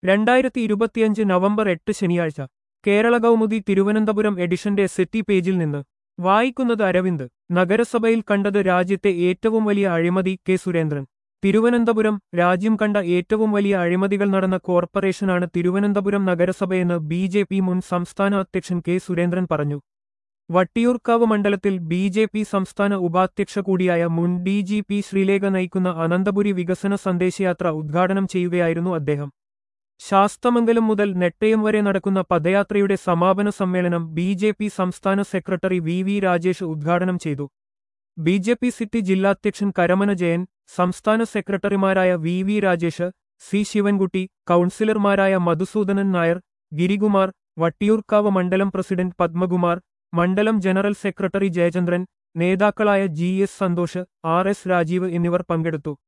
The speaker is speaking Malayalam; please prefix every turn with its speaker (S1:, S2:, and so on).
S1: രണ്ടായിരത്തി ഇരുപത്തിയഞ്ച് നവംബർ എട്ട് ശനിയാഴ്ച കേരള കൗമുദി തിരുവനന്തപുരം എഡിഷന്റെ സെറ്റി പേജിൽ നിന്ന് വായിക്കുന്നത് അരവിന്ദ് നഗരസഭയിൽ കണ്ടത് രാജ്യത്തെ ഏറ്റവും വലിയ അഴിമതി കെ സുരേന്ദ്രൻ തിരുവനന്തപുരം രാജ്യം കണ്ട ഏറ്റവും വലിയ അഴിമതികൾ നടന്ന കോർപ്പറേഷനാണ് തിരുവനന്തപുരം നഗരസഭയെന്ന് ബി ജെ പി മുൻ സംസ്ഥാന അധ്യക്ഷൻ കെ സുരേന്ദ്രൻ പറഞ്ഞു വട്ടിയൂർക്കാവ് മണ്ഡലത്തിൽ ബി ജെ പി സംസ്ഥാന ഉപാധ്യക്ഷ കൂടിയായ മുൻ ഡി ജി പി ശ്രീലേഖ നയിക്കുന്ന അനന്തപുരി വികസന സന്ദേശയാത്ര ഉദ്ഘാടനം ചെയ്യുകയായിരുന്നു അദ്ദേഹം ശാസ്തമംഗലം മുതൽ നെട്ടയം വരെ നടക്കുന്ന പദയാത്രയുടെ സമാപന സമ്മേളനം ബി ജെ പി സംസ്ഥാന സെക്രട്ടറി വി വി രാജേഷ് ഉദ്ഘാടനം ചെയ്തു ബി ജെ പി സിറ്റി ജില്ലാധ്യക്ഷൻ കരമന ജയൻ സംസ്ഥാന സെക്രട്ടറിമാരായ V V Rajesh C Sivankutty കൗൺസിലർമാരായ മധുസൂദനൻ നായർ ഗിരികുമാർ വട്ടിയൂർക്കാവ് മണ്ഡലം പ്രസിഡന്റ് പത്മകുമാർ മണ്ഡലം ജനറൽ സെക്രട്ടറി ജയചന്ദ്രൻ നേതാക്കളായ G S Santhosh R S Rajeev എന്നിവർ പങ്കെടുത്തു